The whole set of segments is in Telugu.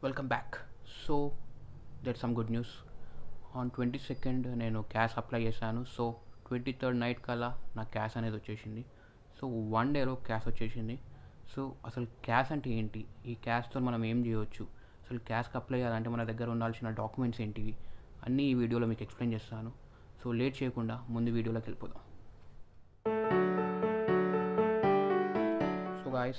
welcome back so that some good news on twenty second నేను క్యాష్ అప్లై చేశాను సో ట్వంటీ థర్డ్ నైట్ కల్లా నా క్యాష్ అనేది వచ్చేసింది సో వన్ డేలో క్యాష్ వచ్చేసింది సో అసలు క్యాష్ అంటే ఏంటి ఈ క్యాష్తో మనం ఏం చేయవచ్చు అసలు క్యాష్కి అప్లై చేయాలంటే మన దగ్గర ఉండాల్సిన డాక్యుమెంట్స్ ఏంటివి అన్నీ ఈ వీడియోలో మీకు ఎక్స్ప్లెయిన్ చేస్తాను సో లేట్ చేయకుండా ముందు వీడియోలోకి వెళ్ళిపోదాం సో గాయస్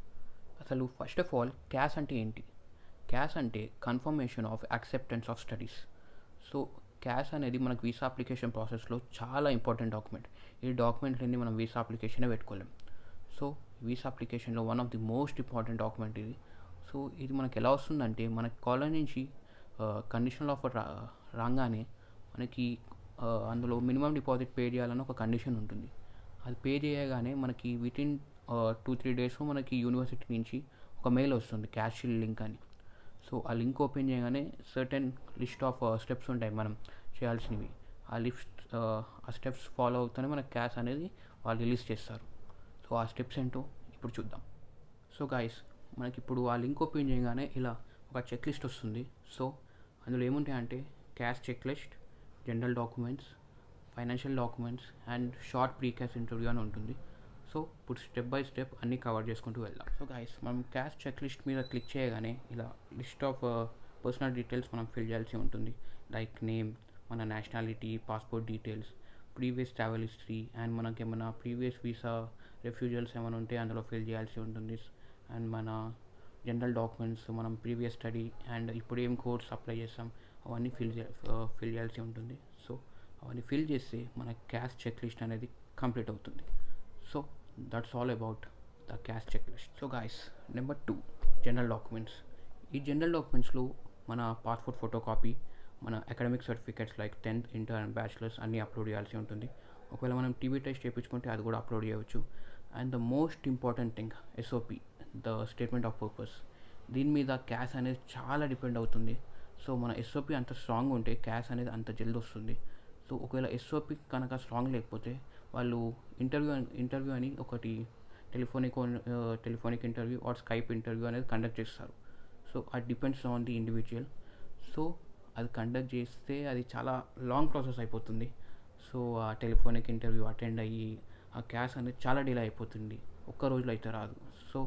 అసలు ఫస్ట్ ఆఫ్ ఆల్ క్యాష్ అంటే ఏంటి క్యాష్ అంటే confirmation of acceptance of studies so cash అనేది మనకు వీసా అప్లికేషన్ ప్రాసెస్లో చాలా ఇంపార్టెంట్ డాక్యుమెంట్ ఈ డాక్యుమెంట్ లేని మనం వీసా అప్లికేషనే పెట్టుకోలేం సో వీసా అప్లికేషన్లో one of the most important document ఇది సో ఇది మనకి ఎలా వస్తుందంటే మన కాలేజ్ నుంచి కండిషనల్ ఆఫర్ రా రాగానే మనకి ఆ, అందులో మినిమం డిపాజిట్ పే చేయాలని ఒక కండిషన్ ఉంటుంది అది పే చేయగానే మనకి వితిన్ టూ త్రీ డేస్ మనకి యూనివర్సిటీ నుంచి ఒక మెయిల్ వస్తుంది క్యాష్ లింక్ అని సో ఆ లింక్ ఓపెన్ చేయగానే సర్టెన్ లిస్ట్ ఆఫ్ స్టెప్స్ ఉంటాయి మనం చేయాల్సినవి ఆ లిస్ట్ ఆ స్టెప్స్ ఫాలో అవుతూనే మనకి క్యాష్ అనేది వాళ్ళు రిలీజ్ చేస్తారు సో ఆ స్టెప్స్ ఏంటో ఇప్పుడు చూద్దాం సో గాయస్ మనకి ఇప్పుడు ఆ లింక్ ఓపెన్ చేయగానే ఇలా ఒక చెక్ లిస్ట్ వస్తుంది సో అందులో ఏముంటాయంటే CAS check list general documents financial documents and short pre CAS interview అని ఉంటుంది సో ఇప్పుడు స్టెప్ బై స్టెప్ అన్నీ కవర్ చేసుకుంటూ వెళ్దాం సో గైస్ మనం క్యాష్ చెక్ లిస్ట్ మీద క్లిక్ చేయగానే ఇలా లిస్ట్ ఆఫ్ పర్సనల్ డీటెయిల్స్ మనం ఫిల్ చేయాల్సి ఉంటుంది లైక్ నేమ్ మన nationality passport details previous travel history and మనకి ఏమైనా ప్రీవియస్ వీసా రెఫ్యూజల్స్ ఏమైనా ఉంటే అందులో ఫిల్ చేయాల్సి ఉంటుంది అండ్ మన జనరల్ డాక్యుమెంట్స్ మనం ప్రీవియస్ స్టడీ అండ్ ఇప్పుడు ఏం కోర్స్ అప్లై చేస్తాం అవన్నీ ఫిల్ చే ఫిల్ చేయాల్సి ఉంటుంది సో అవన్నీ ఫిల్ చేస్తే మన క్యాష్ చెక్ లిస్ట్ అనేది కంప్లీట్ అవుతుంది so that's all about the CAS check list so guys number two general documents ఈ జనరల్ డాక్యుమెంట్స్లో మన పాస్పోర్ట్ ఫోటో కాపీ మన academic certificates like tenth inter and bachelors అన్నీ అప్లోడ్ చేయాల్సి ఉంటుంది ఒకవేళ మనం టీవీ టెస్ట్ చేయించుకుంటే అది కూడా అప్లోడ్ చేయవచ్చు and the most important thing SOP the statement of purpose దీని మీద క్యాష్ అనేది చాలా డిపెండ్ అవుతుంది సో మన ఎస్ఓపి అంత స్ట్రాంగ్ ఉంటే క్యాష్ అనేది అంత జల్ది వస్తుంది సో ఒకవేళ ఎస్ఓపి కనుక స్ట్రాంగ్ లేకపోతే వాళ్ళు ఇంటర్వ్యూ ఇంటర్వ్యూ అని ఒకటి telephonic telephonic interview or Skype interview అనేది కండక్ట్ చేస్తారు సో అది depends on the individual so అది కండక్ట్ చేస్తే అది చాలా లాంగ్ ప్రాసెస్ అయిపోతుంది సో ఆ టెలిఫోనిక్ ఇంటర్వ్యూ అటెండ్ అయ్యి ఆ క్యాష్ అనేది చాలా డిలే అయిపోతుంది ఒక్క రోజులో అయితే రాదు so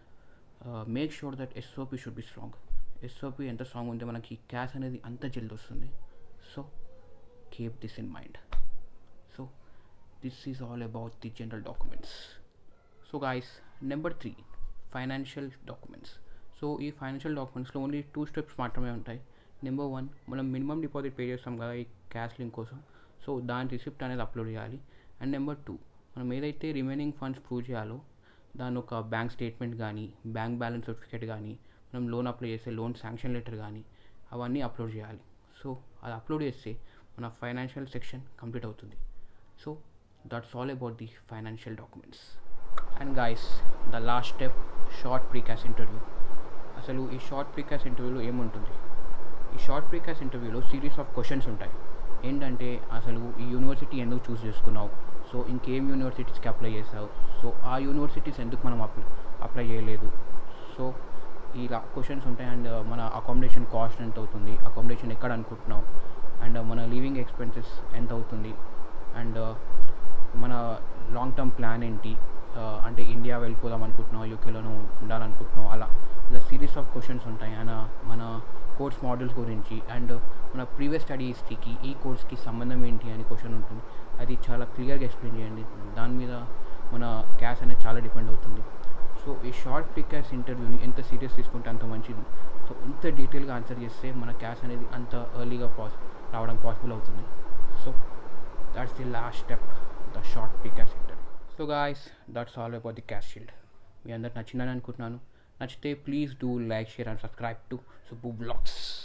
make sure that SOP should be strong SOP ఎంత స్ట్రాంగ్ ఉంటే మనకి క్యాష్ అనేది అంత జల్ది వస్తుంది so keep this in mind so this is all about the general documents so guys number three financial documents so ఈ ఫైనాన్షియల్ డాక్యుమెంట్స్లో ఓన్లీ టూ స్టెప్స్ మాత్రమే ఉంటాయి నెంబర్ వన్ మనం మినిమం డిపాజిట్ పే చేస్తాం కదా ఈ క్యాష్ లింక్ కోసం సో దాని రిసిప్ట్ అనేది అప్లోడ్ చేయాలి అండ్ నెంబర్ టూ మనం ఏదైతే రిమైనింగ్ ఫండ్స్ ప్రూవ్ చేయాలో దాని ఒక బ్యాంక్ స్టేట్మెంట్ కానీ బ్యాంక్ బ్యాలెన్స్ సర్టిఫికేట్ కానీ మనం లోన్ అప్లై చేస్తే లోన్ శాంక్షన్ లెటర్ కానీ అవన్నీ అప్లోడ్ చేయాలి సో అది అప్లోడ్ చేస్తే మన ఫైనాన్షియల్ సెక్షన్ కంప్లీట్ అవుతుంది so that's all about the financial documents and guys the last step short pre CAS interview అసలు ఈ షార్ట్ ప్రీకాస్ ఇంటర్వ్యూలో ఏముంటుంది ఈ షార్ట్ ప్రీకాస్ ఇంటర్వ్యూలో సిరీస్ ఆఫ్ క్వశ్చన్స్ ఉంటాయి ఏంటంటే అసలు ఈ యూనివర్సిటీ ఎందుకు చూస్ చేసుకున్నావు సో ఇంకేం యూనివర్సిటీస్కి అప్లై చేసావు సో ఆ యూనివర్సిటీస్ ఎందుకు మనం అప్లై అప్లై చేయలేదు సో ఇలా క్వశ్చన్స్ ఉంటాయి అండ్ మన అకామిడేషన్ కాస్ట్ ఎంత అవుతుంది అకామిడేషన్ ఎక్కడ అనుకుంటున్నావు అండ్ మన లివింగ్ ఎక్స్పెన్సెస్ ఎంత అవుతుంది అండ్ మన లాంగ్ టర్మ్ ప్లాన్ ఏంటి ఆ, అంటే ఇండియా వెళ్ళిపోదాం అనుకుంటున్నావు యూకేలోనూ ఉండాలనుకుంటున్నావు అలా ఇలా సిరీస్ ఆఫ్ క్వశ్చన్స్ ఉంటాయి అండ్ మన కోర్స్ మోడల్స్ గురించి అండ్ మన ప్రీవియస్ స్టడీ హిస్టరీకి ఈ కోర్స్కి సంబంధం ఏంటి అని క్వశ్చన్ ఉంటుంది అది చాలా క్లియర్గా ఎక్స్ప్లెయిన్ చేయండి దాని మీద మన క్యాష్ అనేది చాలా డిపెండ్ అవుతుంది సో ఈ షార్ట్ ప్రికాస్ ఇంటర్వ్యూని ఎంత సీరియస్ తీసుకుంటే అంత మంచిది సో ఇంత డీటెయిల్గా ఆన్సర్ చేస్తే మన క్యాష్ అనేది అంత ఎర్లీగా పాస్ రావడం పాసిబుల్ అవుతుంది so that's the last step the short pre CAS interview so guys that's all about the CAS shield మీ అందరికి నచ్చిందని అనుకుంటున్నాను నచ్చితే please do like share and subscribe to Subbu blogs